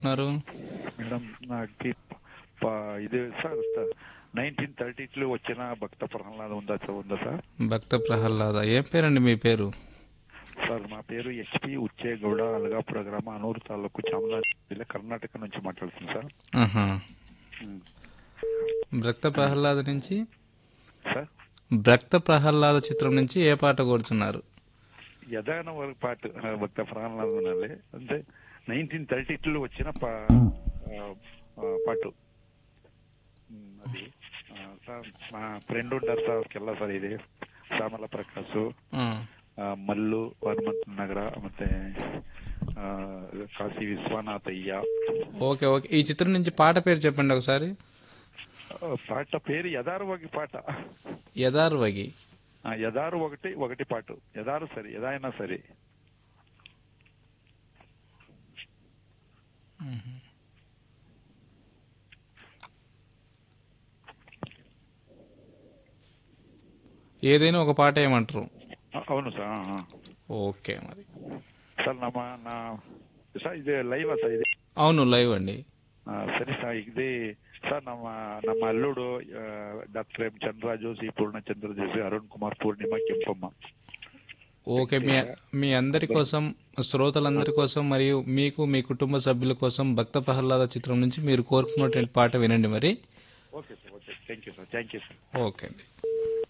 ఉన్నారు మేడం నాకు ప- ఇది సార్ నైన్టీన్ థర్టీ లో వచ్చిన భక్త ప్రహ్లాద ఉందా సార్ ఉందా సార్ భక్త ప్రహ్లాద ఏం పేరండి మీ పేరు సార్ మా పేరు ఎస్పి ఉచ్చేగౌడ అలగాపుర గ్రామ అనూరు తాలూకు చామరాజ జిల్లా కర్ణాటక నుంచి మాట్లాడుతుంది సార్ ఆహా. ఉమ్. భక్త ప్రహ్లాద నుంచి సార్ భక్త ప్రహ్లాద చిత్రం నుంచి ఏ పాట కోరుతున్నారు యదాన వరకు పాట ఆ, భక్త ప్రహ్లాద ఉండాలి అంటే నైన్టీన్ థర్టీ లో వచ్చిన పా- ఆ, ఆ, పాటు ఉమ్, అది ఆ, సార్ మా ఫ్రెండ్ ఉంటారు సార్ ಕೆಲ್ಲ ಸರ್ ಇದೆ ಶ್ಯಾಮಲ ಪ್ರಕಾಶ್ ఆ, ಆ, ಮಲ್ಲು ಹನುಮಂತ ನಗರ ಮತ್ತೆ ಆ, ಕಾಶಿ ವಿಶ್ವನಾಥಯ್ಯ ఓకే ఓకే ఈ చిత్రం నుంచి పాట పేరు చెప్పండి ఒకసారి ఆ, పాట పేరు యదారుವಾಗಿ పాట యదార్వగి ఆ, యదారు ఒకటి ఒకటి పాటు యదారు సరి యదైనా సరే ఏదైనా ఒక పాట ఏమంటారు ఆ, అవును సార్ ఆ, ఆ. ఓకే మరి సార్ ನಮ್ಮ నా సార్ ఇది లైవ్ సార్ ఇది అవును లైవ్ అండి ఆ, సరే సార్ ఇది సార్ ನಮ್ಮ ನಮ್ಮ ಅಲ್ಲೂಡು doctor M Chandraraju C Poornachandra Joshi Arun Kumar Poornima Kempamma okay మీ మీ అందరి కోసం శ్రోతలందరి కోసం మరియు మీకు మీ కుటుంబ సభ్యుల కోసం భక్త ప్రహ్లాద చిత్రం నుంచి మీరు కోరుకున్నటువంటి పాట వినండి మరి okay sir okay thank you sir thank you sir okay అండి